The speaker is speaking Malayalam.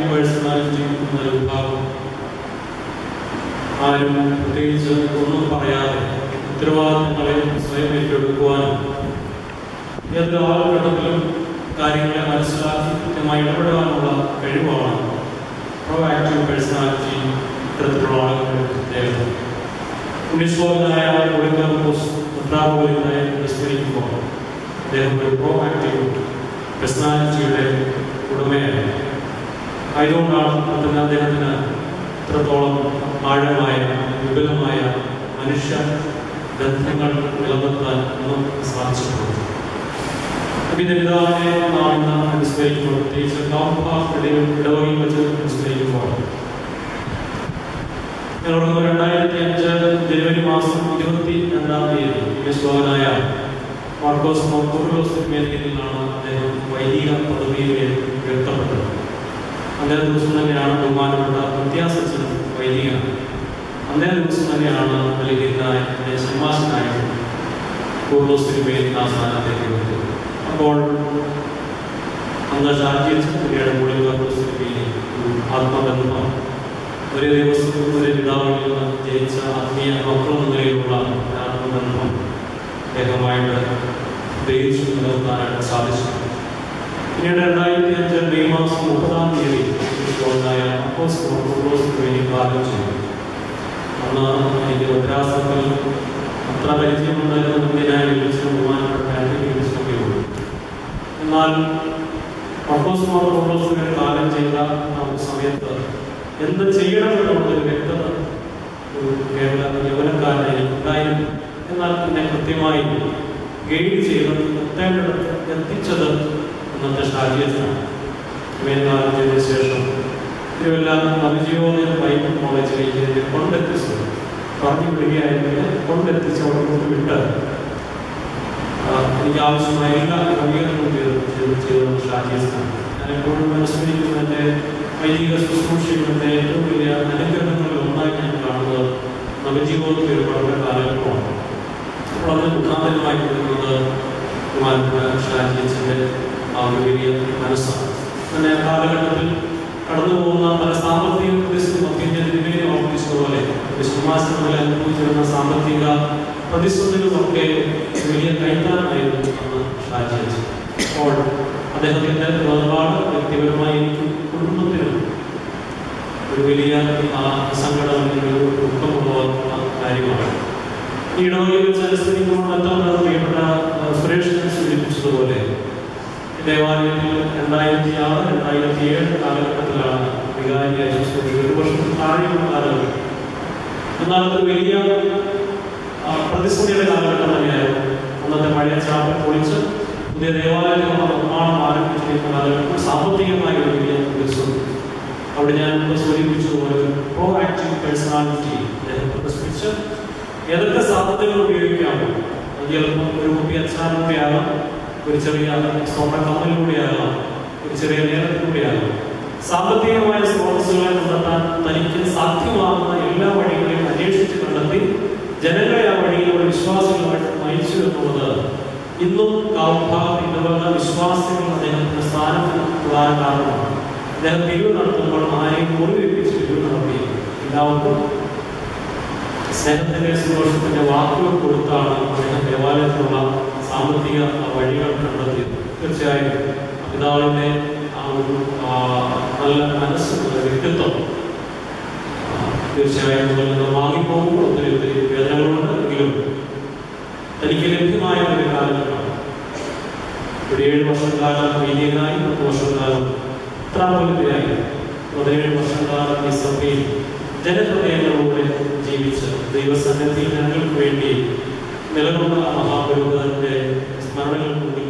പേഴ്സണാലിറ്റി എന്നൊരു വിഭാഗം ആരും പ്രത്യേകിച്ച് ഒന്നും പറയാതെ ഉത്തരവാദിത്തങ്ങളെ സ്വയം ഏറ്റെടുക്കുവാനും ഏതൊരു ആളുകളിലും കാര്യങ്ങളെ മനസ്സിലാക്കി കൃത്യമായി ഇടപെടാനുള്ള കഴിവാണ് പ്രൊആക്റ്റീവ് പേഴ്സണാലിറ്റി ഇത്തരത്തിലുള്ള ആളുകളുടെ പ്രത്യേകത ഉണ്ണിസ്വാമിനായ ഒളിങ്കോസ് മുദ്രാപോലിനായ വിസ്മരിക്കുമ്പോൾ അദ്ദേഹം ഒരു പ്രോആക്റ്റീവ് പേഴ്സണാലിറ്റിയുടെ ഉടമയാണ് ആയതുകൊണ്ടാണ് തന്നെ അദ്ദേഹത്തിന് ഇത്രത്തോളം ആഴമായ വിപുലമായ മനുഷ്യ ബന്ധങ്ങൾ നിലനിർത്താൻ ഒന്നും സാധിച്ചിട്ടുണ്ട് പിന്നെ പിതാവിനെ നാം ഇന്ന് അനുസ്മരിക്കുമ്പോൾ പ്രത്യേകിച്ച് കാവുഭാഗത്തിൻ്റെയും ഇടവകയും വെച്ച് അനുസ്മരിക്കുമ്പോൾ ഞങ്ങളോട് രണ്ടായിരത്തി അഞ്ച് ജനുവരി മാസം ഇരുപത്തി രണ്ടാം തീയതി യേശുവാനായ മാർക്കോസ് മോർക്കോസ് തിരുമേനിയിൽ നിന്നാണ് അദ്ദേഹം വൈദിക പദവിയിലേക്ക് ഉയർത്തപ്പെട്ടത് അന്നേ ദിവസം തന്നെയാണ് ബഹുമാനപ്പെട്ട വ്യത്യാസത്തിന് വൈദിക അന്നേ ദിവസം തന്നെയാണ് നൽകിയതായ ഷമ്മാസനായ കൂർലോസ് തിരുമേനി ആ സ്ഥാനത്തേക്ക് വരുന്നത് അപ്പോൾ അന്ന് ഷാജിയച്ച് പിന്നീട് മുളിവർക്കോസ് തിരുമേനി ഒരു ആത്മബന്ധം ഒരേ ദിവസം ഒരേ പിതാവിൽ നിന്ന് ജനിച്ച ആത്മീയ മക്കളെന്ന നിലയിലുള്ള ആത്മബന്ധം അദ്ദേഹമായിട്ട് ഗ്രഹിച്ചു നിലനിർത്താനായിട്ട് സാധിച്ചു പിന്നീട് രണ്ടായിരത്തി അഞ്ച് മെയ് മാസം മുപ്പതാം തീയതി ഉണ്ടായ അപ്പോസ് മോർക്കോസ് വേണ്ടി കാലം ചെയ്തു അന്ന് എനിക്ക് മദ്രാസത്തിൽ അത്ര പരിചയമുണ്ടായിരുന്ന മുന്നിനായി വിളിച്ച് ബഹുമാനപ്പെട്ട ആന്റണി വിളിച്ചൊക്കെ ഉള്ളൂ എന്നാൽ അപ്പോസ് മോർക്കോസ് വേണ്ടി കാലം ചെയ്ത ആ സമയത്ത് എന്ത് ചെയ്യണമെന്നുള്ളൊരു വ്യക്തത ഒരു കേരള യൗവനക്കാരനെ എനിക്കുണ്ടായിരുന്നു എന്നാൽ പിന്നെ കൃത്യമായി ഗൈഡ് ചെയ്ത് എത്തേണ്ടിടത്ത് എത്തിച്ചത് ഇന്നത്തെ ഷാജിയത്തിനാണ് വേനൽക്കാലം ചെയ്ത ശേഷം തിരുവല്ല നവജീവോദയ ബൈബിൾ കോളേജിലേക്ക് എന്നെ കൊണ്ടെത്തിച്ചത് പറഞ്ഞു വിടുകയായിരുന്നില്ല കൊണ്ടെത്തിച്ച് അവിടെ കൊണ്ട് വിട്ട് ആ, എനിക്ക് ആവശ്യമായ എല്ലാ ക്രമീകരണങ്ങളും ചെയ്ത് ചെയ്ത് ചെയ്തത് ഷാജിയത്തിനാണ് ഞാൻ എപ്പോഴും മനസ്സിലിരിക്കുന്ന എൻ്റെ വൈദിക ശുശ്രൂഷകളുടെ ഏറ്റവും വലിയ അനുഗ്രഹങ്ങളിൽ ഒന്നായി ഞാൻ കാണുന്നത് നവജീവോദയ ഒരു പഠന കാലഘട്ടമാണ് അപ്പോൾ അതിന് മുഖാന്തരമായി കൊടുക്കുന്നത് ബഹുമാനപ്പെട്ട ഷാജിയച്ചൻ്റെ ആ ഒരു വലിയ മനസ്സാണ് അങ്ങനെ ആ കാലഘട്ടത്തിൽ കടന്നു പോകുന്ന പല സാമ്പത്തിക പ്രതിസന്ധി മധ്യം തിരുമേനി ഓർമ്മിച്ചതുപോലെ വിശ്വാസങ്ങളിൽ അനുഭവിച്ചിരുന്ന സാമ്പത്തിക പ്രതിസന്ധികളൊക്കെ വലിയ കൈത്താനായിരുന്നു അന്ന് ഷാജിയച്ച് അപ്പോൾ അദ്ദേഹത്തിൻ്റെ വേർപാട് വ്യക്തിപരമായി എനിക്കും കുടുംബത്തിനും ഒരു വലിയ ആ, സങ്കടം അല്ലെങ്കിൽ ഒരു ദുഃഖമുള്ള കാര്യമാണ് ഈ ഇടവകയിൽ വെച്ച് അനുസരിക്കുമ്പോൾ മറ്റൊന്ന് പ്രിയപ്പെട്ട ആ, സുരേഷ് സൂചിപ്പിച്ചതുപോലെ ദേവാലയത്തിൽ രണ്ടായിരത്തി ആറ് രണ്ടായിരത്തി ഏഴ് കാലഘട്ടത്തിലാണ് വികാരിയായി ശുശ്രൂഷിച്ചത്. ഒരു വർഷം താഴെയുള്ള കാലഘട്ടം എന്നാൽ അതൊരു വലിയ ആ, പ്രതിസന്ധിയുടെ കാലഘട്ടം തന്നെയായിരുന്നു അന്നത്തെ പഴയ ചാപ്പൽ പൊളിച്ച് പുതിയ ദേവാലയത്തിനുള്ള നിർമ്മാണം ആരംഭിച്ചിരിക്കുന്ന കാലഘട്ടം സാമ്പത്തികമായ ഒരു വലിയ പ്രതിസന്ധി അവിടെ ഞാൻ മുമ്പ് സൂചിപ്പിച്ചതുപോലെ പ്രോ ആക്റ്റീവ് പേഴ്സണാലിറ്റി അദ്ദേഹം പ്രദർശിപ്പിച്ച് ഏതൊക്കെ സാധ്യതകൾ ഉപയോഗിക്കാമോ അത് ചിലപ്പോൾ ഒരു കുപ്പി അച്ചാറിലൂടെയാകാം ഒരു ചെറിയ സ്വർണ്ണ കമ്മലിലൂടെയാകാം ഒരു ചെറിയ നേരത്തിലൂടെയാകാം സാമ്പത്തികമായ സ്രോതസ്സുകളെ കണ്ടെത്താൻ തനിക്ക് സാധ്യമാകുന്ന എല്ലാ വഴികളെയും അന്വേഷിച്ച് കണ്ടെത്തി ജനങ്ങളെ ആ വഴിയിലൂടെ വിശ്വാസികളായിട്ട് നയിച്ചു എന്നുള്ളത് ഇന്നും കാവുഭാഗത്ത് ഇടവക വിശ്വാസികൾ അദ്ദേഹത്തിന്റെ സ്ഥാനത്തിന് പ്രധാന കാരണമാണ് അദ്ദേഹം പിരിവ് നടത്തുമ്പോൾ ആരെയും മുറിവേൽപ്പിച്ച് പിരിവ് നടത്തി എല്ലാവർക്കും സ്നേഹത്തിന്റെ സന്തോഷത്തിന്റെ വാക്കുകൾ കൊടുത്താണ് അദ്ദേഹം ദേവാലയത്തിലുള്ള സാമ്പത്തിക വഴികൾ കണ്ടെത്തിയത് തീർച്ചയായും പിതാവിന്റെ ആ ഒരു ആ, നല്ല മനസ്സ് നല്ല വ്യക്തിത്വം ആ, തീർച്ചയായും ഇതിൽ നിന്ന് വാങ്ങിപ്പോകുമ്പോൾ ഒത്തിരി ഒത്തിരി വേദനകളുണ്ട് എങ്കിലും തനിക്ക് ലഭ്യമായ ഒരു കാലഘട്ടമാണ് ഒരു ഏഴ് വർഷക്കാലം വൈദികനായി പത്ത് വർഷക്കാലം ഉത്രാപലിതയായി പതിനേഴ് വർഷക്കാലം ഈ സഭയിൽ ജനഹൃദയങ്ങളിലൂടെ ജീവിച്ച് ദൈവസന്നിധിയിൽ ഞങ്ങൾക്ക് വേണ്ടി നിലകൊണ്ട ആ മഹാപുരോഹിതന്റെ സ്മരണകൾ